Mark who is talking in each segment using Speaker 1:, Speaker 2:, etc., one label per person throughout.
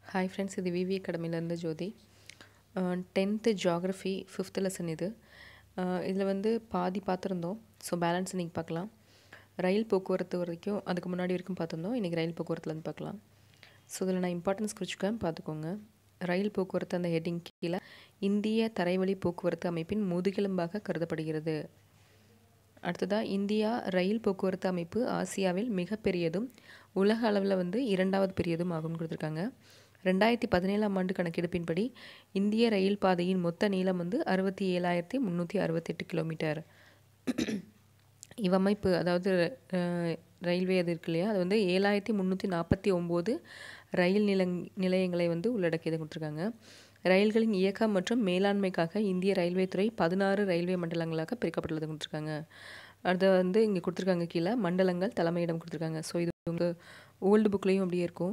Speaker 1: hi friends இது V V அகாடமிலேருந்து Jothi tenth geography fifth lesson இது இதில் வந்து பாதி பார்த்துருந்தோம் ஸோ பேலன்ஸ் இன்றைக்கி பார்க்கலாம் ரயில் போக்குவரத்து வரைக்கும் அதுக்கு முன்னாடி வரைக்கும் பார்த்துருந்தோம் இன்றைக்கி ரயில் போக்குவரத்துலேருந்து பார்க்கலாம் ஸோ இதில் நான் இம்பார்ட்டன்ஸ் குறிச்சிக்கேன் பார்த்துக்கோங்க ரயில் போக்குவரத்து அந்த ஹெட்டிங் கீழே இந்திய தரைவழி போக்குவரத்து அமைப்பின் முதுகெலும்பாக கருதப்படுகிறது அடுத்ததாக இந்தியா ரயில் போக்குவரத்து அமைப்பு ஆசியாவில் மிகப்பெரியதும் உலக அளவில் வந்து இரண்டாவது பெரியதும் ஆகும்னு கொடுத்துருக்காங்க ரெண்டாயிரத்தி பதினேழாம் ஆண்டு கணக்கெடுப்பின்படி இந்திய ரயில் பாதையின் மொத்த நீளம் வந்து அறுபத்தி ஏழாயிரத்தி முந்நூற்றி அறுபத்தெட்டு கிலோமீட்டர் இவ்வமைப்பு அதாவது ரயில்வே அது இருக்கு இல்லையா அது வந்து ஏழாயிரத்தி முந்நூற்றி நாற்பத்தி ஒம்பது ரயில் நில நிலையங்களை வந்து உள்ளடக்கியது கொடுத்துருக்காங்க ரயில்களின் இயக்கம் மற்றும் மேலாண்மைக்காக இந்திய ரயில்வே துறை பதினாறு ரயில்வே மண்டலங்களாக பிரிக்கப்பட்டுள்ளது கொடுத்துருக்காங்க அடுத்து வந்து இங்கே கொடுத்துருக்காங்க கீழே மண்டலங்கள் தலைமையிடம் கொடுத்துருக்காங்க ஸோ இது உங்கள் ஓல்டு புக்லேயும் அப்படியே இருக்கும்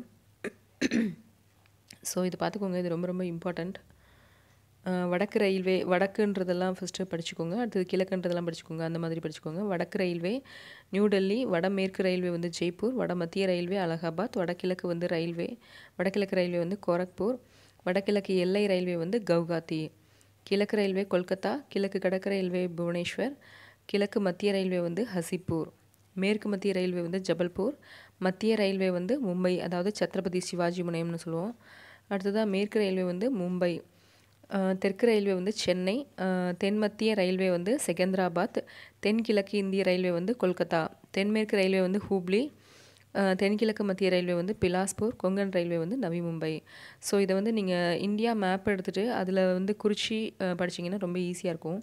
Speaker 1: ஸோ இது பார்த்துக்கோங்க இது ரொம்ப ரொம்ப இம்பார்ட்டண்ட் வடக்கு ரயில்வே வடக்குன்றதெல்லாம் ஃபஸ்ட்டு படிச்சுக்கோங்க அடுத்தது கிழக்குன்றதெல்லாம் படிச்சுக்கோங்க அந்த மாதிரி படிச்சுக்கோங்க வடக்கு ரயில்வே நியூ டெல்லி வடமேற்கு ரயில்வே வந்து ஜெய்ப்பூர் வட மத்திய ரயில்வே அலகாபாத் வடகிழக்கு வந்து ரயில்வே வடகிழக்கு ரயில்வே வந்து கோரக்பூர் வடகிழக்கு எல்லை ரயில்வே வந்து கவுகாத்தி கிழக்கு ரயில்வே கொல்கத்தா கிழக்கு கடற்கரை ரயில்வே புவனேஸ்வர் கிழக்கு மத்திய ரயில்வே வந்து ஹசிப்பூர் மேற்கு மத்திய ரயில்வே வந்து ஜபல்பூர் மத்திய ரயில்வே வந்து மும்பை அதாவது சத்ரபதி சிவாஜி முனையம்னு சொல்லுவோம் அடுத்ததாக மேற்கு ரயில்வே வந்து மும்பை தெற்கு ரயில்வே வந்து சென்னை தென் மத்திய ரயில்வே வந்து செகந்திராபாத் தென்கிழக்கு இந்திய ரயில்வே வந்து கொல்கத்தா தென்மேற்கு ரயில்வே வந்து ஹூப்ளி தென்கிழக்கு மத்திய ரயில்வே வந்து பிலாஸ்பூர் கொங்கன் ரயில்வே வந்து நவி மும்பை ஸோ இதை வந்து நீங்கள் இந்தியா மேப் எடுத்துகிட்டு அதில் வந்து குறிச்சி படிச்சிங்கன்னா ரொம்ப ஈஸியாக இருக்கும்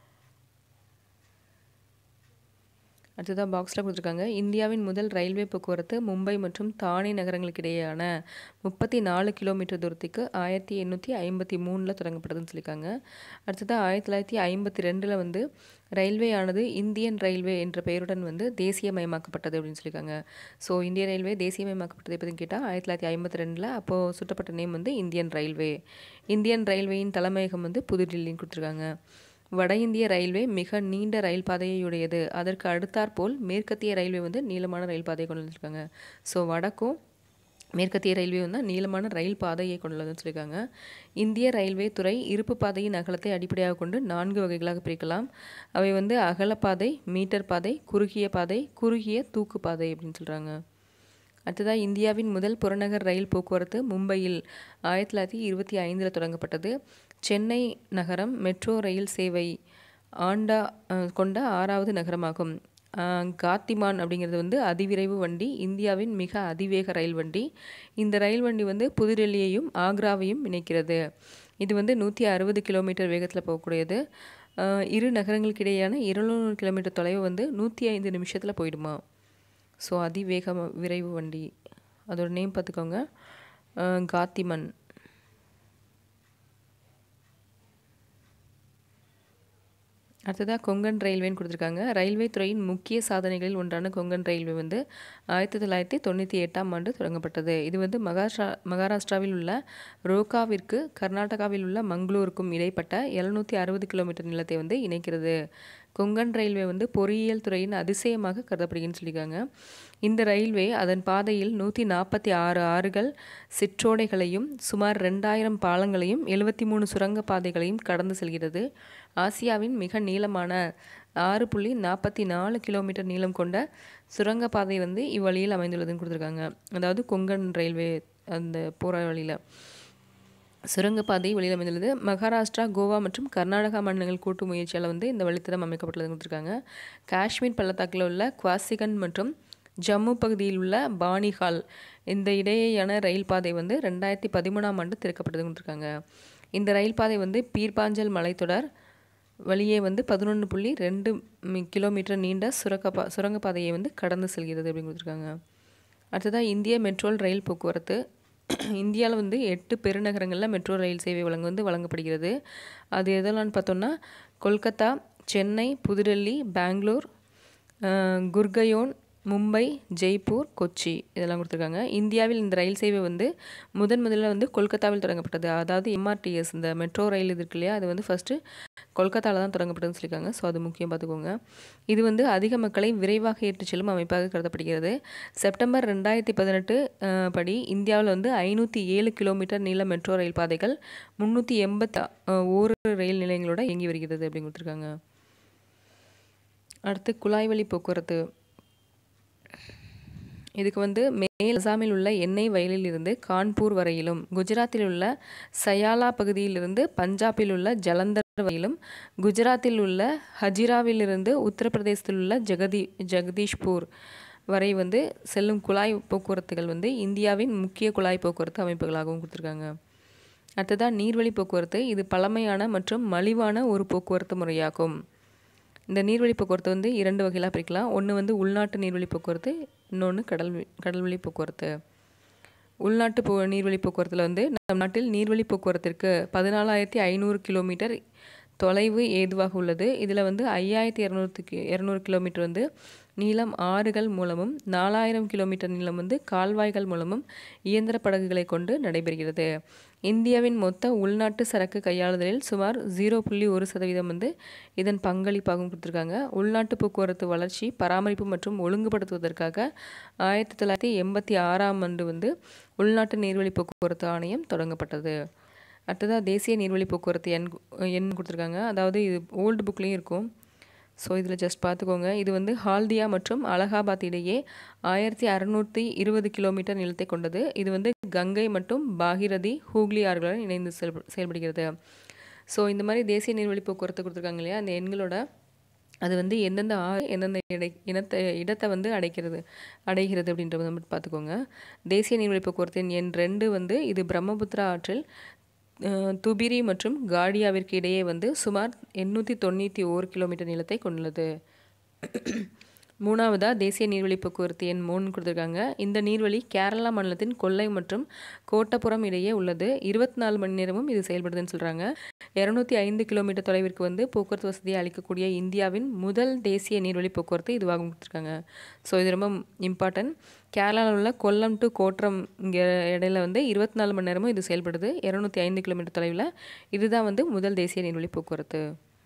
Speaker 1: அடுத்ததாக பாக்ஸில் கொடுத்துருக்காங்க இந்தியாவின் முதல் ரயில்வே போக்குவரத்து மும்பை மற்றும் தானே நகரங்களுக்கு இடையேயான முப்பத்தி நாலு கிலோமீட்டர் தூரத்துக்கு ஆயிரத்தி எண்ணூற்றி ஐம்பத்தி மூணில் தொடங்கப்பட்டதுன்னு சொல்லியிருக்காங்க அடுத்ததாக ஆயிரத்தி தொள்ளாயிரத்தி ஐம்பத்தி ரெண்டில் வந்து ரயில்வே ஆனது இந்தியன் ரயில்வே என்ற பெயருடன் வந்து தேசியமயமாக்கப்பட்டது அப்படின்னு சொல்லியிருக்காங்க ஸோ இந்திய ரயில்வே தேசியமயமாக்கப்பட்டது எப்படின்னு கேட்டால் ஆயிரத்தி தொள்ளாயிரத்தி ஐம்பத்தி ரெண்டில் அப்போது சுட்டப்பட்ட நேம் வந்து இந்தியன் ரயில்வே இந்தியன் ரயில்வேயின் தலைமையகம் வந்து புதுடில்லின்னு கொடுத்துருக்காங்க வட இந்திய ரயில்வே மிக நீண்ட ரயில் பாதையுடையது அதற்கு அடுத்தாற்போல் மேற்கத்திய ரயில்வே வந்து நீளமான ரயில் பாதையை கொண்டு வந்திருக்காங்க ஸோ வடக்கும் மேற்கத்திய ரயில்வே வந்து நீளமான ரயில் பாதையை கொண்டுள்ளதுன்னு சொல்லியிருக்காங்க இந்திய ரயில்வே துறை இருப்பு பாதையின் அகலத்தை அடிப்படையாக கொண்டு நான்கு வகைகளாக பிரிக்கலாம் அவை வந்து அகலப்பாதை மீட்டர் பாதை குறுகிய பாதை குறுகிய தூக்கு பாதை அப்படின்னு சொல்கிறாங்க அடுத்ததாக இந்தியாவின் முதல் புறநகர் ரயில் போக்குவரத்து மும்பையில் ஆயிரத்தி தொள்ளாயிரத்தி இருபத்தி ஐந்தில் தொடங்கப்பட்டது சென்னை நகரம் மெட்ரோ ரயில் சேவை ஆண்டா கொண்ட ஆறாவது நகரமாகும் காத்திமான் அப்படிங்கிறது வந்து அதிவிரைவு வண்டி இந்தியாவின் மிக அதிவேக ரயில் வண்டி இந்த ரயில் வண்டி வந்து புதுடெல்லியையும் ஆக்ராவையும் இணைக்கிறது இது வந்து நூற்றி அறுபது கிலோமீட்டர் வேகத்தில் போகக்கூடியது இரு நகரங்களுக்கு இடையேயான இருநூறு கிலோமீட்டர் தொலைவு வந்து நூற்றி ஐந்து நிமிஷத்தில் போயிடுமா ஸோ அதிவேக விரைவு வண்டி அதோட நேம் பார்த்துக்கோங்க காத்திமன் அடுத்ததாக கொங்கன் ரயில்வேன்னு கொடுத்துருக்காங்க ரயில்வே துறையின் முக்கிய சாதனைகளில் ஒன்றான கொங்கன் ரயில்வே வந்து ஆயிரத்தி தொள்ளாயிரத்தி தொண்ணூற்றி எட்டாம் ஆண்டு தொடங்கப்பட்டது இது வந்து மகாராஷ்டிரா மகாராஷ்டிராவில் உள்ள ரோகாவிற்கு கர்நாடகாவில் உள்ள மங்களூருக்கும் இடைப்பட்ட எழுநூற்றி அறுபது கிலோமீட்டர் நிலத்தை வந்து இணைக்கிறது கொங்கன் ரயில்வே வந்து பொறியியல் துறையின் அதிசயமாக கருதப்படுகிறதுன்னு சொல்லியிருக்காங்க இந்த ரயில்வே அதன் பாதையில் நூற்றி நாற்பத்தி ஆறு ஆறுகள் சிற்றோடைகளையும் சுமார் ரெண்டாயிரம் பாலங்களையும் எழுபத்தி மூணு சுரங்க பாதைகளையும் கடந்து செல்கிறது ஆசியாவின் மிக நீளமான ஆறு புள்ளி நாற்பத்தி நாலு கிலோமீட்டர் நீளம் கொண்ட சுரங்கப்பாதை வந்து இவ்வழியில் அமைந்துள்ளதுன்னு கொடுத்துருக்காங்க அதாவது கொங்கன் ரயில்வே அந்த போகிற வழியில் சுரங்கப்பாதை வெளியில் அமைந்துள்ளது மகாராஷ்டிரா கோவா மற்றும் கர்நாடகா மாநிலங்கள் கூட்டு முயற்சியால் வந்து இந்த வழித்தடம் அமைக்கப்பட்டுள்ளது கொடுத்துருக்காங்க காஷ்மீர் பள்ளத்தாக்கில் உள்ள குவாசிகன் மற்றும் ஜம்மு பகுதியில் உள்ள பானிஹால் இந்த இடையேயான ரயில் பாதை வந்து ரெண்டாயிரத்தி பதிமூணாம் ஆண்டு திறக்கப்பட்டது கொடுத்துருக்காங்க இந்த ரயில் பாதை வந்து பீர்பாஞ்சல் மலைத்தொடர் வழியே வந்து பதினொன்று புள்ளி ரெண்டு கிலோமீட்டர் நீண்ட சுரங்கப்பா சுரங்கப்பாதையை வந்து கடந்து செல்கிறது அப்படின்னு கொடுத்துருக்காங்க அடுத்ததாக இந்திய மெட்ரோல் ரயில் போக்குவரத்து இந்தியாவில் வந்து எட்டு பெருநகரங்களில் மெட்ரோ ரயில் சேவை வழங்க வந்து வழங்கப்படுகிறது அது எதெல்லாம் பார்த்தோம்னா கொல்கத்தா சென்னை புதுடெல்லி பெங்களூர் குர்கயோன் மும்பை ஜெய்ப்பூர் கொச்சி இதெல்லாம் கொடுத்துருக்காங்க இந்தியாவில் இந்த ரயில் சேவை வந்து முதன் முதல்ல வந்து கொல்கத்தாவில் தொடங்கப்பட்டது அதாவது எம்ஆர்டிஎஸ் இந்த மெட்ரோ ரயில் இது இருக்கு இல்லையா அது வந்து ஃபஸ்ட்டு கொல்கத்தாவில் தான் தொடங்கப்பட்டதுன்னு சொல்லியிருக்காங்க ஸோ அது முக்கியம் பார்த்துக்கோங்க இது வந்து அதிக மக்களை விரைவாக ஏற்றிச் செல்லும் அமைப்பாக கருதப்படுகிறது செப்டம்பர் ரெண்டாயிரத்தி பதினெட்டு படி இந்தியாவில் வந்து ஐநூற்றி ஏழு கிலோமீட்டர் நீள மெட்ரோ ரயில் பாதைகள் முந்நூற்றி எண்பத்தி ஓரு ரயில் நிலையங்களோட இயங்கி வருகிறது அப்படின்னு கொடுத்துருக்காங்க அடுத்து குழாய் வழி போக்குவரத்து இதுக்கு வந்து மேல் அசாமில் உள்ள எண்ணெய் வயலில் இருந்து கான்பூர் வரையிலும் குஜராத்தில் உள்ள சயாலா பகுதியிலிருந்து பஞ்சாபில் உள்ள ஜலந்தர் வரையிலும் குஜராத்தில் உள்ள ஹஜிராவிலிருந்து உத்தரப்பிரதேசத்தில் உள்ள ஜெகதி ஜெகதீஷ்பூர் வரை வந்து செல்லும் குழாய் போக்குவரத்துகள் வந்து இந்தியாவின் முக்கிய குழாய் போக்குவரத்து அமைப்புகளாகவும் கொடுத்துருக்காங்க அடுத்ததாக நீர்வழி போக்குவரத்து இது பழமையான மற்றும் மலிவான ஒரு போக்குவரத்து முறையாகும் இந்த நீர்வழி போக்குவரத்து வந்து இரண்டு வகையில் பிரிக்கலாம் ஒன்று வந்து உள்நாட்டு நீர்வழி போக்குவரத்து இன்னொன்று கடல் கடல்வழி போக்குவரத்து உள்நாட்டு போ நீர்வழி போக்குவரத்தில் வந்து நம் நாட்டில் நீர்வழி போக்குவரத்திற்கு பதினாலாயிரத்தி ஐநூறு கிலோமீட்டர் தொலைவு ஏதுவாக உள்ளது இதில் வந்து ஐயாயிரத்தி இரநூறுக்கு இரநூறு கிலோமீட்டர் வந்து நீளம் ஆறுகள் மூலமும் நாலாயிரம் கிலோமீட்டர் நீளம் வந்து கால்வாய்கள் மூலமும் இயந்திர படகுகளை கொண்டு நடைபெறுகிறது இந்தியாவின் மொத்த உள்நாட்டு சரக்கு கையாளுதலில் சுமார் ஜீரோ புள்ளி ஒரு சதவீதம் வந்து இதன் பங்களிப்பாகவும் கொடுத்துருக்காங்க உள்நாட்டு போக்குவரத்து வளர்ச்சி பராமரிப்பு மற்றும் ஒழுங்குபடுத்துவதற்காக ஆயிரத்தி தொள்ளாயிரத்தி எண்பத்தி ஆறாம் ஆண்டு வந்து உள்நாட்டு நீர்வழி போக்குவரத்து ஆணையம் தொடங்கப்பட்டது அடுத்ததாக தேசிய நீர்வழி போக்குவரத்து எண் எண் கொடுத்துருக்காங்க அதாவது இது ஓல்டு புக்லேயும் இருக்கும் ஸோ இதில் ஜஸ்ட் பார்த்துக்கோங்க இது வந்து ஹால்தியா மற்றும் அலகாபாத் இடையே ஆயிரத்தி அறநூற்றி இருபது கிலோமீட்டர் நிலத்தை கொண்டது இது வந்து கங்கை மற்றும் பாகிரதி ஹூக்லி ஆறுகளுடன் இணைந்து செயல் செயல்படுகிறது ஸோ இந்த மாதிரி தேசிய நீர்வழி போக்குவரத்து கொடுத்துருக்காங்க இல்லையா அந்த எண்களோட அது வந்து எந்தெந்த ஆறு எந்தெந்த இடை இனத்தை இடத்தை வந்து அடைக்கிறது அடைகிறது அப்படின்றத மட்டும் பார்த்துக்கோங்க தேசிய நீர்வழி போக்குவரத்தின் எண் ரெண்டு வந்து இது பிரம்மபுத்திரா ஆற்றில் துபிரி மற்றும் காடியாவிற்கு இடையே வந்து சுமார் எண்ணூற்றி தொண்ணூற்றி ஓரு கிலோமீட்டர் நீளத்தை கொண்டுள்ளது மூணாவதாக தேசிய நீர்வழி போக்குவரத்து எண் மூணு கொடுத்துருக்காங்க இந்த நீர்வழி கேரளா மாநிலத்தின் கொல்லை மற்றும் கோட்டப்புறம் இடையே உள்ளது இருபத்தி நாலு மணி நேரமும் இது செயல்படுதுன்னு சொல்கிறாங்க இரநூத்தி ஐந்து கிலோமீட்டர் தொலைவிற்கு வந்து போக்குவரத்து வசதியை அளிக்கக்கூடிய இந்தியாவின் முதல் தேசிய நீர்வழி போக்குவரத்து இதுவாக கொடுத்துருக்காங்க ஸோ இது ரொம்ப இம்பார்ட்டன்ட் கேரளாவில் உள்ள கொல்லம் டு கோட்ரம் இங்கே இடையில வந்து இருபத்தி நாலு மணி நேரமும் இது செயல்படுது இரநூத்தி ஐந்து கிலோமீட்டர் தொலைவில் இதுதான் வந்து முதல் தேசிய நீர்வழி போக்குவரத்து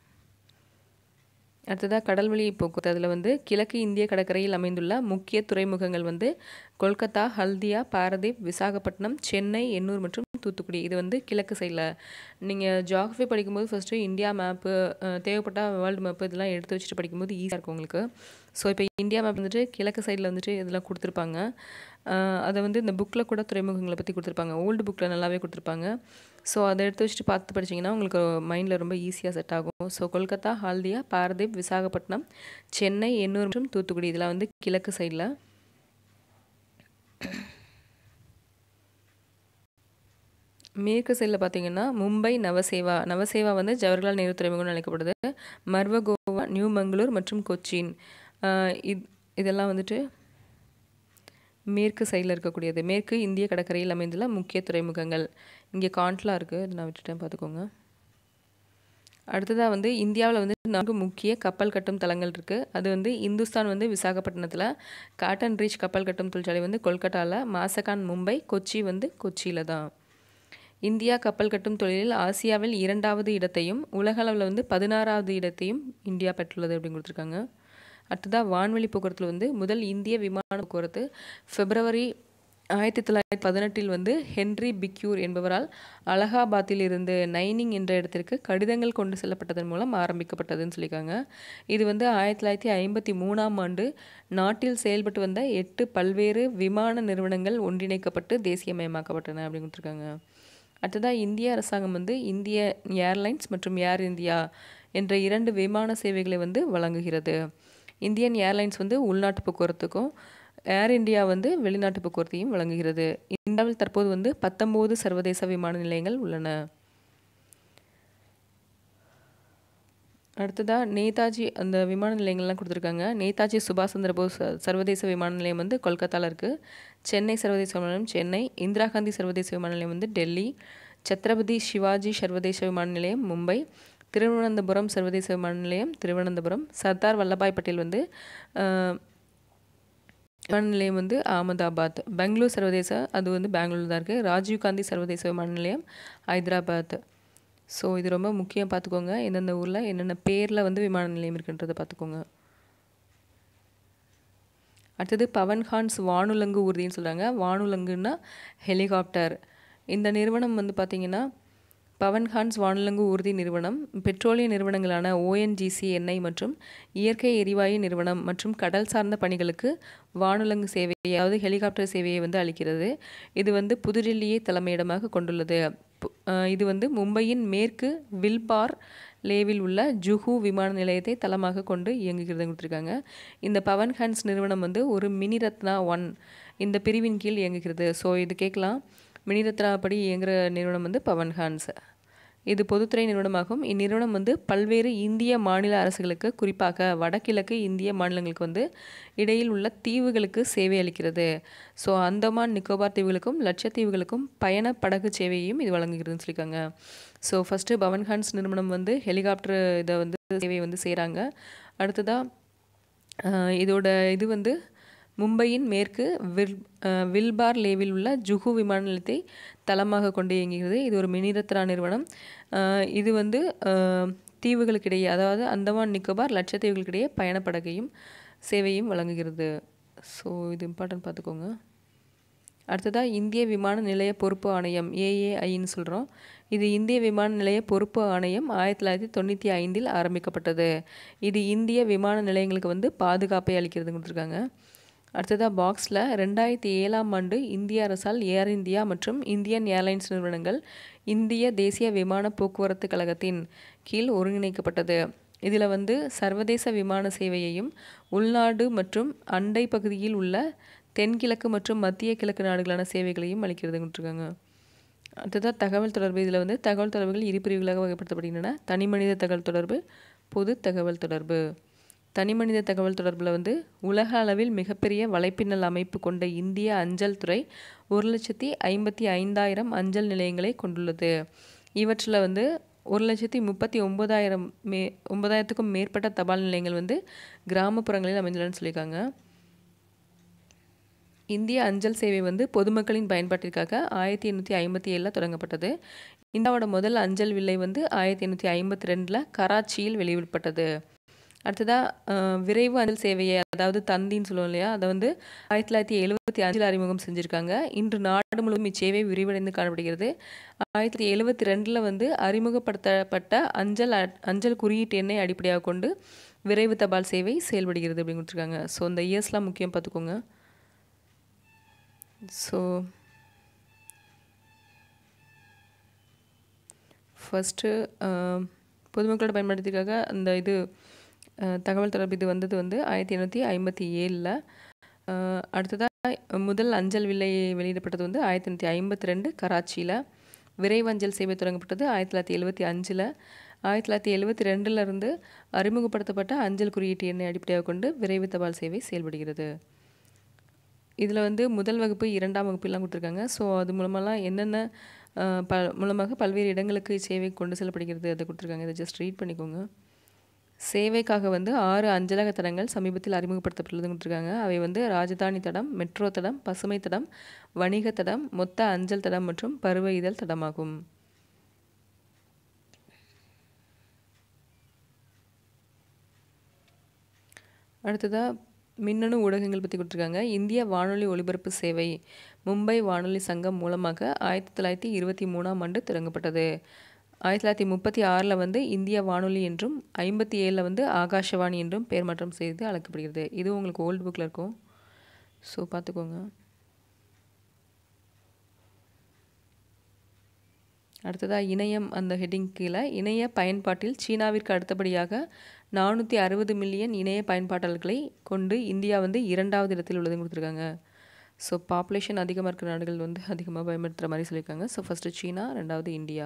Speaker 1: அடுத்ததாக கடல்வழி போக்குவரத்து அதில் வந்து கிழக்கு இந்திய கடற்கரையில் அமைந்துள்ள முக்கிய துறைமுகங்கள் வந்து கொல்கத்தா ஹல்தியா பாரதீப் விசாகப்பட்டினம் சென்னை எண்ணூர் மற்றும் தூத்துக்குடி இது வந்து கிழக்கு சைடில் நீங்கள் ஜாகிரஃபி படிக்கும்போது ஃபஸ்ட்டு இந்தியா மேப்பு தேவைப்பட்டால் வேர்ல்டு மேப்பு இதெல்லாம் எடுத்து வச்சுட்டு படிக்கும்போது ஈஸியாக இருக்கும் உங்களுக்கு ஸோ இப்போ இந்தியா மேப் வந்துட்டு கிழக்கு சைடில் வந்துட்டு இதெல்லாம் கொடுத்துருப்பாங்க அதை வந்து இந்த புக்கில் கூட துறைமுகங்களை பற்றி கொடுத்துருப்பாங்க ஓல்டு புக்கில் நல்லாவே கொடுத்துருப்பாங்க ஸோ அதை எடுத்து வச்சுட்டு பார்த்து படிச்சிங்கன்னா உங்களுக்கு மைண்டில் ரொம்ப ஈஸியாக செட் ஆகும் ஸோ கொல்கத்தா ஹால்தியா பாரதீப் விசாகப்பட்டினம் சென்னை எண்ணூர் மற்றும் தூத்துக்குடி இதெல்லாம் வந்து கிழக்கு சைடில் மேற்கு சைடில் பார்த்தீங்கன்னா மும்பை நவசேவா நவசேவா வந்து ஜவஹர்லால் நேரு துறைமுகம்னு அழைக்கப்படுது மர்வகோவா நியூ மங்களூர் மற்றும் கொச்சின் இது இதெல்லாம் வந்துட்டு மேற்கு சைடில் இருக்கக்கூடியது மேற்கு இந்திய கடற்கரையில் அமைந்துள்ள முக்கிய துறைமுகங்கள் இங்கே காண்ட்லாம் இருக்குது இது நான் விட்டுட்டேன் பார்த்துக்கோங்க அடுத்ததாக வந்து இந்தியாவில் வந்து நான்கு முக்கிய கப்பல் கட்டும் தளங்கள் இருக்குது அது வந்து இந்துஸ்தான் வந்து விசாகப்பட்டினத்தில் காட்டன் ரீச் கப்பல் கட்டும் தொழிற்சாலை வந்து கொல்கட்டாவில் மாசகான் மும்பை கொச்சி வந்து கொச்சியில் தான் இந்தியா கப்பல் கட்டும் தொழிலில் ஆசியாவில் இரண்டாவது இடத்தையும் உலகளவில் வந்து பதினாறாவது இடத்தையும் இந்தியா பெற்றுள்ளது அப்படின்னு கொடுத்துருக்காங்க அடுத்ததாக வான்வெளி போக்குவரத்தில் வந்து முதல் இந்திய விமான போக்குவரத்து பிப்ரவரி ஆயிரத்தி தொள்ளாயிரத்தி பதினெட்டில் வந்து ஹென்ரி பிக்யூர் என்பவரால் அலகாபாத்தில் இருந்து நைனிங் என்ற இடத்திற்கு கடிதங்கள் கொண்டு செல்லப்பட்டதன் மூலம் ஆரம்பிக்கப்பட்டதுன்னு சொல்லியிருக்காங்க இது வந்து ஆயிரத்தி தொள்ளாயிரத்தி ஐம்பத்தி மூணாம் ஆண்டு நாட்டில் செயல்பட்டு வந்த எட்டு பல்வேறு விமான நிறுவனங்கள் ஒன்றிணைக்கப்பட்டு தேசியமயமாக்கப்பட்டன அப்படின்னு கொடுத்துருக்காங்க அடுத்ததாக இந்திய அரசாங்கம் வந்து இந்திய ஏர்லைன்ஸ் மற்றும் ஏர் இந்தியா என்ற இரண்டு விமான சேவைகளை வந்து வழங்குகிறது இந்தியன் ஏர்லைன்ஸ் வந்து உள்நாட்டு போக்குவரத்துக்கும் ஏர் இந்தியா வந்து வெளிநாட்டு போக்குவரத்தையும் வழங்குகிறது இந்தியாவில் தற்போது வந்து பத்தொம்போது சர்வதேச விமான நிலையங்கள் உள்ளன அடுத்ததாக நேதாஜி அந்த விமான நிலையங்கள்லாம் கொடுத்துருக்காங்க நேதாஜி சுபாஷ் சந்திர போஸ் சர்வதேச விமான நிலையம் வந்து கொல்கத்தாவில் இருக்குது சென்னை சர்வதேச விமான நிலையம் சென்னை இந்திரா காந்தி சர்வதேச விமான நிலையம் வந்து டெல்லி சத்ரபதி சிவாஜி சர்வதேச விமான நிலையம் மும்பை திருவனந்தபுரம் சர்வதேச விமான நிலையம் திருவனந்தபுரம் சர்தார் வல்லபாய் பட்டேல் வந்து விமான நிலையம் வந்து அகமதாபாத் பெங்களூர் சர்வதேச அது வந்து பெங்களூர் தான் இருக்குது ராஜீவ்காந்தி சர்வதேச விமான நிலையம் ஹைதராபாத் ஸோ இது ரொம்ப முக்கியம் பார்த்துக்கோங்க எந்தெந்த ஊரில் என்னென்ன பேரில் வந்து விமான நிலையம் இருக்குன்றதை பார்த்துக்கோங்க அடுத்தது பவன்ஹான்ஸ் வானுலங்கு ஊர்தின்னு சொல்கிறாங்க வானுலங்குன்னா ஹெலிகாப்டர் இந்த நிறுவனம் வந்து பார்த்திங்கன்னா பவன்ஹான்ஸ் வானுலங்கு ஊர்தி நிறுவனம் பெட்ரோலிய நிறுவனங்களான ஓஎன்ஜிசி எண்ணெய் மற்றும் இயற்கை எரிவாயு நிறுவனம் மற்றும் கடல் சார்ந்த பணிகளுக்கு வானுலங்கு சேவை அதாவது ஹெலிகாப்டர் சேவையை வந்து அளிக்கிறது இது வந்து புதுடில்லியை தலைமையிடமாக கொண்டுள்ளது இது வந்து மும்பையின் மேற்கு வில்பார் லேவில் உள்ள ஜுஹு விமான நிலையத்தை தளமாக கொண்டு இயங்குகிறது கொடுத்துருக்காங்க இந்த பவன் ஹான்ஸ் நிறுவனம் வந்து ஒரு மினி ரத்னா ஒன் இந்த பிரிவின் கீழ் இயங்குகிறது ஸோ இது கேட்கலாம் மினி ரத்னா படி இயங்குகிற நிறுவனம் வந்து பவன் ஹான்ஸ் இது பொதுத்துறை நிறுவனமாகும் இந்நிறுவனம் வந்து பல்வேறு இந்திய மாநில அரசுகளுக்கு குறிப்பாக வடகிழக்கு இந்திய மாநிலங்களுக்கு வந்து இடையில் உள்ள தீவுகளுக்கு சேவை அளிக்கிறது ஸோ அந்தமான் நிக்கோபார் தீவுகளுக்கும் லட்சத்தீவுகளுக்கும் பயண படகு சேவையையும் இது வழங்குகிறதுன்னு சொல்லியிருக்காங்க ஸோ ஃபஸ்ட்டு பவன்ஹான்ஸ் நிறுவனம் வந்து ஹெலிகாப்டர் இதை வந்து சேவையை வந்து செய்கிறாங்க அடுத்ததாக இதோட இது வந்து மும்பையின் மேற்கு வில் வில்பார் லேவில் உள்ள ஜுஹு விமான நிலையத்தை தளமாக கொண்டு இயங்குகிறது இது ஒரு மினிரத்னா நிறுவனம் இது வந்து தீவுகளுக்கிடையே அதாவது அந்தமான் நிக்கோபார் லட்சத்தீவுகளுக்கிடையே பயணப்படகையும் சேவையும் வழங்குகிறது ஸோ இது இம்பார்ட்டன்ட் பார்த்துக்கோங்க அடுத்ததாக இந்திய விமான நிலைய பொறுப்பு ஆணையம் ஏஏஐன்னு சொல்கிறோம் இது இந்திய விமான நிலைய பொறுப்பு ஆணையம் ஆயிரத்தி தொள்ளாயிரத்தி தொண்ணூற்றி ஐந்தில் ஆரம்பிக்கப்பட்டது இது இந்திய விமான நிலையங்களுக்கு வந்து பாதுகாப்பை அளிக்கிறது கொடுத்துருக்காங்க அடுத்ததாக பாக்ஸில் ரெண்டாயிரத்தி ஏழாம் ஆண்டு இந்திய அரசால் ஏர் இந்தியா மற்றும் இந்தியன் ஏர்லைன்ஸ் நிறுவனங்கள் இந்திய தேசிய விமான போக்குவரத்து கழகத்தின் கீழ் ஒருங்கிணைக்கப்பட்டது இதில் வந்து சர்வதேச விமான சேவையையும் உள்நாடு மற்றும் அண்டை பகுதியில் உள்ள தென்கிழக்கு மற்றும் மத்திய கிழக்கு நாடுகளான சேவைகளையும் அளிக்கிறது கொடுத்துருக்காங்க அடுத்ததாக தகவல் தொடர்பு இதில் வந்து தகவல் தொடர்புகள் இரு பிரிவுகளாக வகைப்படுத்தப்படுகின்றன தனிமனித தகவல் தொடர்பு பொது தகவல் தொடர்பு தனிமனித தகவல் தொடர்பில் வந்து உலக அளவில் மிகப்பெரிய வலைப்பின்னல் அமைப்பு கொண்ட இந்திய அஞ்சல் துறை ஒரு லட்சத்தி ஐம்பத்தி ஐந்தாயிரம் அஞ்சல் நிலையங்களை கொண்டுள்ளது இவற்றில் வந்து ஒரு லட்சத்தி முப்பத்தி ஒம்பதாயிரம் மே ஒன்பதாயிரத்துக்கும் மேற்பட்ட தபால் நிலையங்கள் வந்து கிராமப்புறங்களில் அமைந்துள்ளன்னு சொல்லியிருக்காங்க இந்திய அஞ்சல் சேவை வந்து பொதுமக்களின் பயன்பாட்டிற்காக ஆயிரத்தி எண்ணூற்றி ஐம்பத்தி ஏழில் தொடங்கப்பட்டது இந்தியாவோட முதல் அஞ்சல் வில்லை வந்து ஆயிரத்தி எண்ணூற்றி ஐம்பத்தி ரெண்டில் கராச்சியில் வெளியிடப்பட்டது அடுத்ததாக விரைவு அஞ்சல் சேவையை அதாவது தந்தின்னு சொல்லுவோம் இல்லையா அதை வந்து ஆயிரத்தி தொள்ளாயிரத்தி எழுபத்தி அஞ்சில் அறிமுகம் செஞ்சுருக்காங்க இன்று நாடு முழுவதும் இச்சேவை விரிவடைந்து காணப்படுகிறது ஆயிரத்தி தொள்ளாயிரத்தி எழுபத்தி ரெண்டில் வந்து அறிமுகப்படுத்தப்பட்ட அஞ்சல் அஞ்சல் குறியீட்டு எண்ணை அடிப்படையாக கொண்டு விரைவு தபால் சேவை செயல்படுகிறது அப்படின்னு கொடுத்துருக்காங்க ஸோ இந்த இயர்ஸ்லாம் முக்கியம் பார்த்துக்கோங்க ஸோ ஃபஸ்ட்டு பொதுமக்களோட பயன்படுத்திக்காக அந்த இது தகவல் தொடர்பு இது வந்தது வந்து ஆயிரத்தி எண்ணூற்றி ஐம்பத்தி ஏழில் அடுத்ததாக முதல் அஞ்சல் விலை வெளியிடப்பட்டது வந்து ஆயிரத்தி எண்ணூற்றி ஐம்பத்தி ரெண்டு கராச்சியில் விரைவு அஞ்சல் சேவை தொடங்கப்பட்டது ஆயிரத்தி தொள்ளாயிரத்தி எழுபத்தி அஞ்சில் ஆயிரத்தி தொள்ளாயிரத்தி எழுபத்தி ரெண்டுலேருந்து அறிமுகப்படுத்தப்பட்ட அஞ்சல் குறியீட்டு எண்ணை அடிப்படையாக கொண்டு விரைவு தபால் சேவை செயல்படுகிறது இதில் வந்து முதல் வகுப்பு இரண்டாம் வகுப்புலாம் கொடுத்துருக்காங்க ஸோ அது மூலமாலாம் என்னென்ன ப மூலமாக பல்வேறு இடங்களுக்கு சேவை கொண்டு செல்லப்படுகிறது அதை கொடுத்துருக்காங்க இதை ஜஸ்ட் ரீட் பண்ணிக்கோங்க சேவைக்காக வந்து ஆறு அஞ்சலக தடங்கள் சமீபத்தில் அறிமுகப்படுத்தப்பட்டுள்ளது கொடுத்துருக்காங்க அவை வந்து ராஜதானி தடம் மெட்ரோ தடம் பசுமை தடம் வணிக தடம் மொத்த அஞ்சல் தடம் மற்றும் பருவ இதழ் தடமாகும் அடுத்ததாக மின்னணு ஊடகங்கள் பற்றி கொடுத்துருக்காங்க இந்திய வானொலி ஒலிபரப்பு சேவை மும்பை வானொலி சங்கம் மூலமாக ஆயிரத்தி தொள்ளாயிரத்தி இருபத்தி மூணாம் ஆண்டு தொடங்கப்பட்டது ஆயிரத்தி தொள்ளாயிரத்தி முப்பத்தி ஆறில் வந்து இந்திய வானொலி என்றும் ஐம்பத்தி ஏழில் வந்து ஆகாஷவாணி என்றும் பெயர் மாற்றம் செய்து அழைக்கப்படுகிறது இது உங்களுக்கு ஓல்டு புக்கில் இருக்கும் ஸோ பார்த்துக்கோங்க அடுத்ததாக இணையம் அந்த ஹெட்டிங் கீழே இணைய பயன்பாட்டில் சீனாவிற்கு அடுத்தபடியாக நானூற்றி அறுபது மில்லியன் இணைய பயன்பாட்டாளர்களை கொண்டு இந்தியா வந்து இரண்டாவது இடத்தில் உள்ளதுன்னு கொடுத்துருக்காங்க ஸோ பாப்புலேஷன் அதிகமாக இருக்கிற நாடுகள் வந்து அதிகமாக பயன்படுத்துகிற மாதிரி சொல்லியிருக்காங்க ஸோ ஃபஸ்ட்டு சீனா ரெண்டாவது இந்தியா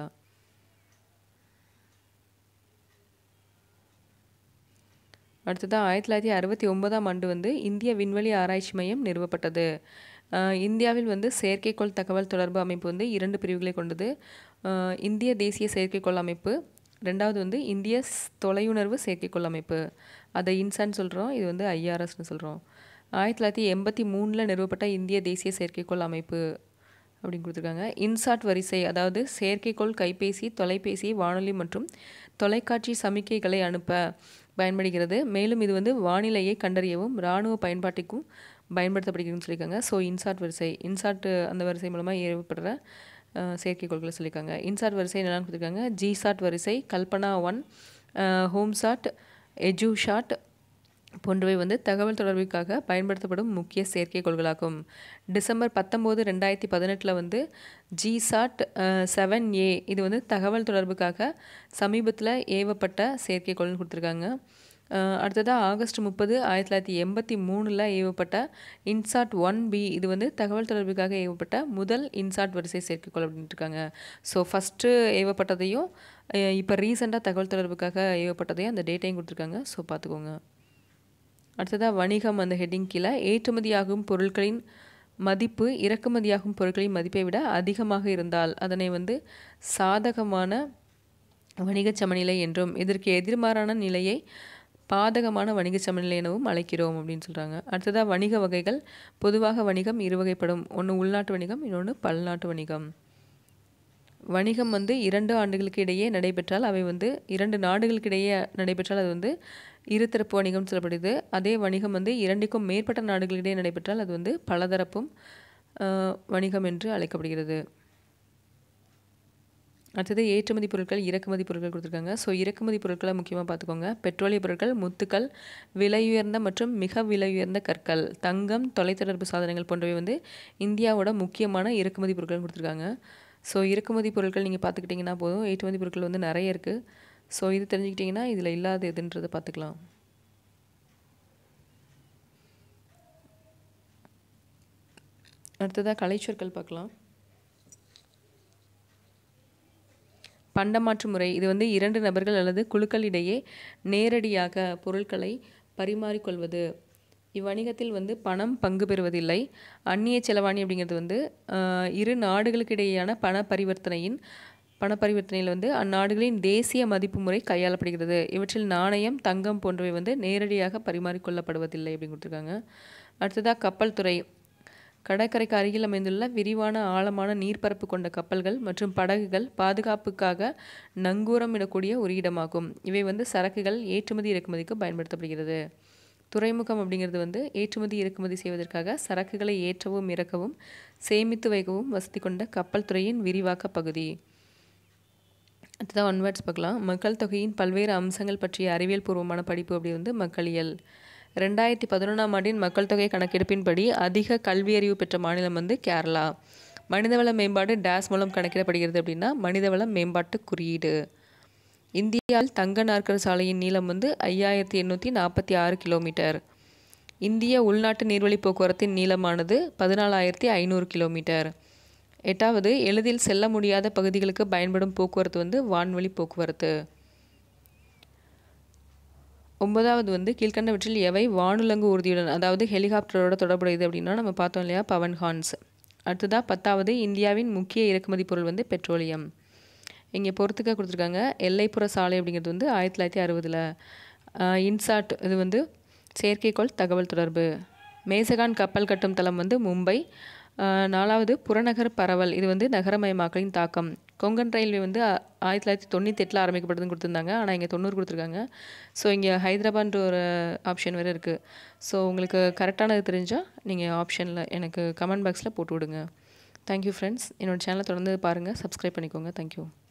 Speaker 1: அடுத்ததாக ஆயிரத்தி தொள்ளாயிரத்தி அறுபத்தி ஒன்பதாம் ஆண்டு வந்து இந்திய விண்வெளி ஆராய்ச்சி மையம் நிறுவப்பட்டது இந்தியாவில் வந்து செயற்கைக்கோள் தகவல் தொடர்பு அமைப்பு வந்து இரண்டு பிரிவுகளை கொண்டது இந்திய தேசிய செயற்கைக்கோள் அமைப்பு ரெண்டாவது வந்து இந்திய தொலையுணர்வு செயற்கைக்கோள் அமைப்பு அதை இன்சான்னு சொல்கிறோம் இது வந்து ஐஆர்எஸ்னு சொல்கிறோம் ஆயிரத்தி தொள்ளாயிரத்தி எண்பத்தி மூணில் நிறுவப்பட்ட இந்திய தேசிய செயற்கைக்கோள் அமைப்பு அப்படின்னு கொடுத்துருக்காங்க இன்சாட் வரிசை அதாவது செயற்கைக்கோள் கைபேசி தொலைபேசி வானொலி மற்றும் தொலைக்காட்சி சமிக்கைகளை அனுப்ப பயன்படுகிறது மேலும் இது வந்து வானிலையை கண்டறியவும் இராணுவ பயன்பாட்டிற்கும் பயன்படுத்தப்படுகிறதுன்னு சொல்லியிருக்காங்க ஸோ இன்சாட் வரிசை இன்சாட் அந்த வரிசை மூலமாக ஏற்படுற செயற்கைக்கோள்களை சொல்லியிருக்காங்க இன்சாட் வரிசை என்னென்னு கொடுத்துருக்காங்க ஜிசாட் வரிசை கல்பனா ஒன் ஹோம்சாட் எஜுஷாட் போன்றவை வந்து தகவல் தொடர்புக்காக பயன்படுத்தப்படும் முக்கிய செயற்கைக்கோள்களாகும் டிசம்பர் பத்தொம்போது ரெண்டாயிரத்தி பதினெட்டில் வந்து ஜிசாட் செவன் ஏ இது வந்து தகவல் தொடர்புக்காக சமீபத்தில் ஏவப்பட்ட செயற்கைக்கோள்னு கொடுத்துருக்காங்க அடுத்ததாக ஆகஸ்ட் முப்பது ஆயிரத்தி தொள்ளாயிரத்தி எண்பத்தி மூணில் ஏவப்பட்ட இன்சாட் ஒன் பி இது வந்து தகவல் தொடர்புக்காக ஏவப்பட்ட முதல் இன்சாட் வரிசை செயற்கைக்கோள் அப்படின்ட்டு இருக்காங்க ஸோ ஃபஸ்ட்டு ஏவப்பட்டதையும் இப்போ ரீசெண்டாக தகவல் தொடர்புக்காக ஏவப்பட்டதையும் அந்த டேட்டையும் கொடுத்துருக்காங்க ஸோ பார்த்துக்கோங்க அடுத்ததாக வணிகம் அந்த ஹெட்டிங் கீழே ஏற்றுமதியாகும் பொருட்களின் மதிப்பு இறக்குமதியாகும் பொருட்களின் மதிப்பை விட அதிகமாக இருந்தால் அதனை வந்து சாதகமான வணிக சமநிலை என்றும் இதற்கு எதிர்மாறான நிலையை பாதகமான வணிக சமநிலை எனவும் அழைக்கிறோம் அப்படின்னு சொல்கிறாங்க அடுத்ததாக வணிக வகைகள் பொதுவாக வணிகம் இரு வகைப்படும் ஒன்று உள்நாட்டு வணிகம் இன்னொன்று பல்நாட்டு வணிகம் வணிகம் வந்து இரண்டு ஆண்டுகளுக்கு இடையே நடைபெற்றால் அவை வந்து இரண்டு நாடுகளுக்கு இடையே நடைபெற்றால் அது வந்து இருதரப்பு வணிகம் சொல்லப்படுது அதே வணிகம் வந்து இரண்டுக்கும் மேற்பட்ட நாடுகளிடையே நடைபெற்றால் அது வந்து பலதரப்பும் வணிகம் என்று அழைக்கப்படுகிறது அடுத்தது ஏற்றுமதி பொருட்கள் இறக்குமதி பொருட்கள் கொடுத்துருக்காங்க ஸோ இறக்குமதி பொருட்களை முக்கியமாக பார்த்துக்கோங்க பெட்ரோலிய பொருட்கள் முத்துக்கள் விலையுயர்ந்த மற்றும் மிக விலையுயர்ந்த கற்கள் தங்கம் தொலைத்தொடர்பு சாதனங்கள் போன்றவை வந்து இந்தியாவோட முக்கியமான இறக்குமதி பொருட்கள் கொடுத்துருக்காங்க ஸோ இறக்குமதி பொருட்கள் நீங்கள் பார்த்துக்கிட்டிங்கன்னா போதும் ஏற்றுமதி பொருட்கள் வந்து நிறைய இருக்குது ஸோ இது தெரிஞ்சுக்கிட்டிங்கன்னா இதில் இல்லாத எதுன்றதை பார்த்துக்கலாம் அடுத்ததாக கலைச்சொற்கள் பார்க்கலாம் பண்டமாற்று முறை இது வந்து இரண்டு நபர்கள் அல்லது குழுக்கள் இடையே நேரடியாக பொருட்களை பரிமாறிக்கொள்வது இவ்வணிகத்தில் வந்து பணம் பங்கு பெறுவதில்லை அந்நிய செலவாணி அப்படிங்கிறது வந்து இரு நாடுகளுக்கு இடையேயான பண பரிவர்த்தனையின் பண பரிவர்த்தனையில் வந்து அந்நாடுகளின் தேசிய மதிப்பு முறை கையாளப்படுகிறது இவற்றில் நாணயம் தங்கம் போன்றவை வந்து நேரடியாக பரிமாறிக்கொள்ளப்படுவதில்லை அப்படின்னு கொடுத்துருக்காங்க அடுத்ததாக கப்பல் துறை கடற்கரைக்கு அருகில் அமைந்துள்ள விரிவான ஆழமான நீர்ப்பரப்பு கொண்ட கப்பல்கள் மற்றும் படகுகள் பாதுகாப்புக்காக நங்கூரமிடக்கூடிய ஒரு இடமாகும் இவை வந்து சரக்குகள் ஏற்றுமதி இறக்குமதிக்கு பயன்படுத்தப்படுகிறது துறைமுகம் அப்படிங்கிறது வந்து ஏற்றுமதி இறக்குமதி செய்வதற்காக சரக்குகளை ஏற்றவும் இறக்கவும் சேமித்து வைக்கவும் வசதி கொண்ட கப்பல் துறையின் விரிவாக்க பகுதி அடுத்ததான் ஒன் வேர்ட்ஸ் பார்க்கலாம் மக்கள் தொகையின் பல்வேறு அம்சங்கள் பற்றிய அறிவியல் பூர்வமான படிப்பு அப்படி வந்து மக்களியல் ரெண்டாயிரத்தி பதினொன்றாம் ஆண்டின் மக்கள் தொகை கணக்கெடுப்பின்படி அதிக கல்வி அறிவு பெற்ற மாநிலம் வந்து கேரளா மனிதவள மேம்பாடு டேஸ் மூலம் கணக்கிடப்படுகிறது அப்படின்னா மனிதவள மேம்பாட்டு குறியீடு இந்தியாவில் தங்க நாற்கர சாலையின் நீளம் வந்து ஐயாயிரத்தி எண்ணூற்றி நாற்பத்தி ஆறு கிலோமீட்டர் இந்திய உள்நாட்டு நீர்வழி போக்குவரத்தின் நீளமானது பதினாலாயிரத்தி ஐநூறு கிலோமீட்டர் எட்டாவது எளிதில் செல்ல முடியாத பகுதிகளுக்கு பயன்படும் போக்குவரத்து வந்து வான்வழி போக்குவரத்து ஒன்பதாவது வந்து கீழ்கண்டவற்றில் எவை வானுலங்கு உறுதியுடன் அதாவது ஹெலிகாப்டரோட தொடர்புடையது அப்படின்னா நம்ம பார்த்தோம் இல்லையா பவன் ஹார்ன்ஸ் அடுத்ததாக பத்தாவது இந்தியாவின் முக்கிய இறக்குமதி பொருள் வந்து பெட்ரோலியம் இங்கே பொறுத்துக்க கொடுத்துருக்காங்க எல்லைப்புற சாலை அப்படிங்கிறது வந்து ஆயிரத்தி தொள்ளாயிரத்தி அறுபதில் இன்சாட் இது வந்து செயற்கைக்கோள் தகவல் தொடர்பு மேசகான் கப்பல் கட்டும் தளம் வந்து மும்பை நாலாவது புறநகர் பரவல் இது வந்து நகரமயமாக்கலின் தாக்கம் கொங்கன் ரயில்வே வந்து ஆயிரத்தி தொள்ளாயிரத்தி தொண்ணூற்றி எட்டில் ஆரம்பிக்கப்படுதுன்னு கொடுத்துருந்தாங்க ஆனால் இங்கே தொண்ணூறு கொடுத்துருக்காங்க ஸோ இங்கே ஹைதராபாத்ன்ற ஒரு ஆப்ஷன் வேறு இருக்குது ஸோ உங்களுக்கு கரெக்டானது தெரிஞ்சால் நீங்கள் ஆப்ஷனில் எனக்கு கமெண்ட் பாக்ஸில் போட்டு விடுங்க தேங்க்யூ ஃப்ரெண்ட்ஸ் என்னோடய சேனலை தொடர்ந்து பாருங்கள் சப்ஸ்கிரைப் பண்ணிக்கோங்க தேங்க்யூ